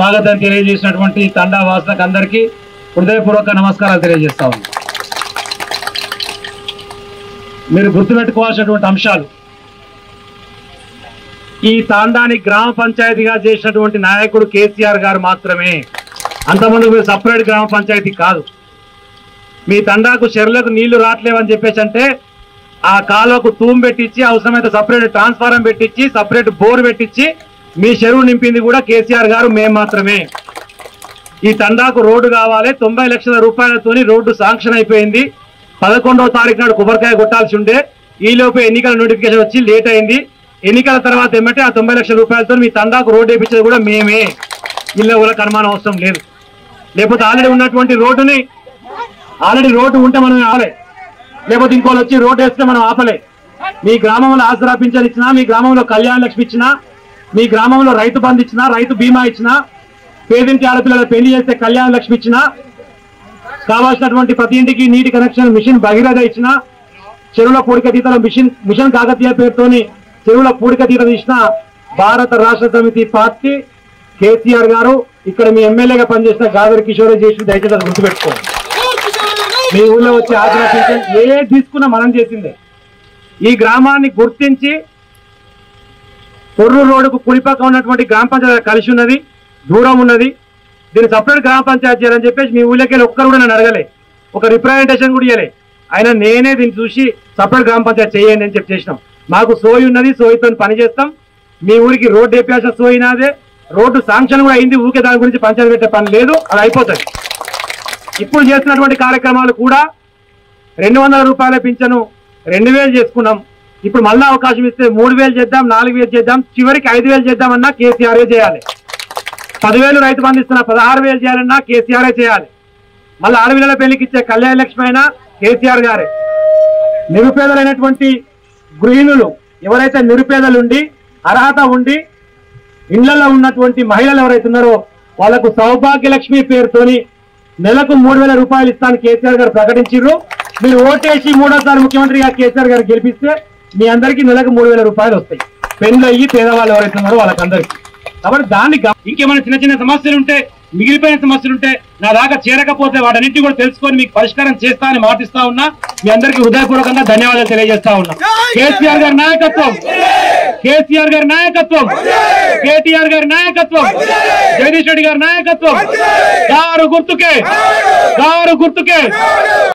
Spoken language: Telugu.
స్వాగతం తెలియజేసినటువంటి తండా వాసులకు అందరికీ హృదయపూర్వక నమస్కారాలు తెలియజేస్తా ఉన్నాం మీరు గుర్తుపెట్టుకోవాల్సినటువంటి అంశాలు ఈ తాండాని గ్రామ పంచాయతీగా చేసినటువంటి నాయకుడు కేసీఆర్ గారు మాత్రమే అంతమంది మీరు సపరేట్ గ్రామ పంచాయతీ కాదు మీ తండాకు చెరువులకు నీళ్లు రావట్లేవని చెప్పేసి అంటే ఆ కాలువకు తూము పెట్టించి అవసరమైతే సపరేట్ ట్రాన్స్ఫారం పెట్టించి సపరేట్ బోర్ పెట్టించి మీ చెరువు నింపింది కూడా కేసీఆర్ గారు మేము మాత్రమే ఈ తండాకు రోడ్డు కావాలి తొంభై లక్షల రూపాయలతోని రోడ్డు శాంక్షన్ అయిపోయింది పదకొండవ తారీఖు నాడు కొబ్బరికాయ కొట్టాల్సి ఉండే ఈ లోపు ఎన్నికల నోటిఫికేషన్ వచ్చి లేట్ అయింది ఎన్నికల తర్వాత ఏమంటే ఆ తొంభై లక్షల రూపాయలతో మీ తండాకు రోడ్డు వేయించేది కూడా మేమే ఇళ్ళ కూడా కనుమానం అవసరం లేదు లేకపోతే ఆల్రెడీ ఉన్నటువంటి రోడ్డుని ఆల్రెడీ రోడ్డు ఉంటే మనం ఆపలే లేకపోతే ఇంకోళ్ళు వచ్చి రోడ్డు వేస్తే మనం ఆపలే మీ గ్రామంలో ఆసరా పింఛన్ ఇచ్చినా మీ గ్రామంలో కళ్యాణ లక్ష్మి ఇచ్చినా మీ గ్రామంలో రైతు బంధు ఇచ్చినా రైతు బీమా ఇచ్చినా పేదింటి ఆడపిల్లల పెళ్లి చేస్తే కళ్యాణ లక్ష్మి ఇచ్చినా కావాల్సినటువంటి ప్రతి ఇంటికి నీటి కనెక్షన్ మిషన్ భగీరథ ఇచ్చిన చెరువుల పూడిక తీతల మిషన్ మిషన్ కాకతీయ పేరుతోని చెరువుల పూడిక తీత తీసిన భారత రాష్ట్ర సమితి పార్టీ కేసీఆర్ గారు ఇక్కడ మీ ఎమ్మెల్యేగా పనిచేసిన గాదరి కిషోర్ చేసి దయచేసి అది గుర్తుపెట్టుకోండి మీ ఊళ్ళో వచ్చి ఆసరా పింఛన్ ఏ తీసుకున్నా మనం చేసిందే ఈ గ్రామాన్ని గుర్తించి తొర్రు రోడ్డుకు కుడిపక్క ఉన్నటువంటి గ్రామ పంచాయతీ కలిసి ఉన్నది దూరం ఉన్నది దీన్ని సపరేట్ గ్రామ పంచాయతీ చేయాలని చెప్పేసి మీ ఊళ్ళోకి వెళ్ళి ఒక్కరు కూడా నన్ను అడగలే ఒక రిప్రజెంటేషన్ కూడా ఇవ్వలే అయినా నేనే దీన్ని చూసి సపరేట్ గ్రామ పంచాయతీ చేయండి అని చెప్పి చేసినాం మాకు సోయి ఉన్నది సోయితో పని చేస్తాం మీ ఊరికి రోడ్డు వేపాల్సిన సోయి నాదే రోడ్డు శాంక్షన్ కూడా అయింది ఊకే దాని గురించి పంచాయతీ పెట్టే పని లేదు అది అయిపోతుంది ఇప్పుడు చేస్తున్నటువంటి కార్యక్రమాలు కూడా రెండు వందల రూపాయల పింఛను రెండు వేలు చేసుకున్నాం ఇప్పుడు మళ్ళీ అవకాశం ఇస్తే మూడు వేలు చేద్దాం నాలుగు వేలు చేద్దాం చివరికి ఐదు వేలు చేద్దామన్నా కేసీఆర్ చేయాలి పదివేలు రైతు బంధు ఇస్తున్నా పదహారు వేలు చేయాలన్నా కేసీఆర్ చేయాలి మళ్ళీ ఆడపిల్లల పెళ్లికి ఇచ్చే కళ్యాణ లక్ష్మి అయినా కేసీఆర్ గారే నిరుపేదలైనటువంటి గృహిణులు ఎవరైతే నిరుపేదలు ఉండి అర్హత ఉండి ఇళ్లలో ఉన్నటువంటి మహిళలు ఎవరైతే ఉన్నారో వాళ్లకు సౌభాగ్య లక్ష్మి పేరుతోని నెలకు మూడు వేల రూపాయలు ఇస్తాను కేసీఆర్ గారు ప్రకటించారు మీరు ఓటేసి మూడోసారి ముఖ్యమంత్రిగా కేసీఆర్ గారు గెలిపిస్తే మీ అందరికీ నెలకు మూడు వేల రూపాయలు వస్తాయి పెళ్లి అయ్యి పేదవాళ్ళు ఎవరైతే ఉన్నారో వాళ్ళకందరికీ కాబట్టి దాన్ని గమ- ఇంకేమైనా చిన్న చిన్న సమస్యలు ఉంటే మిగిలిపోయిన సమస్యలు ఉంటే నా దాకా చేరకపోతే వాటన్నింటి కూడా తెలుసుకొని మీకు పరిష్కారం చేస్తా అని మాటిస్తా ఉన్నా మీ అందరికీ హృదయపూర్వకంగా ధన్యవాదాలు తెలియజేస్తా ఉన్నా కేసీఆర్ గారి నాయకత్వం కేసీఆర్ గారి నాయకత్వం కేటీఆర్ గారి నాయకత్వం జగదీష్ రెడ్డి గారి నాయకత్వం గారు గుర్తుకే గారు గుర్తుకే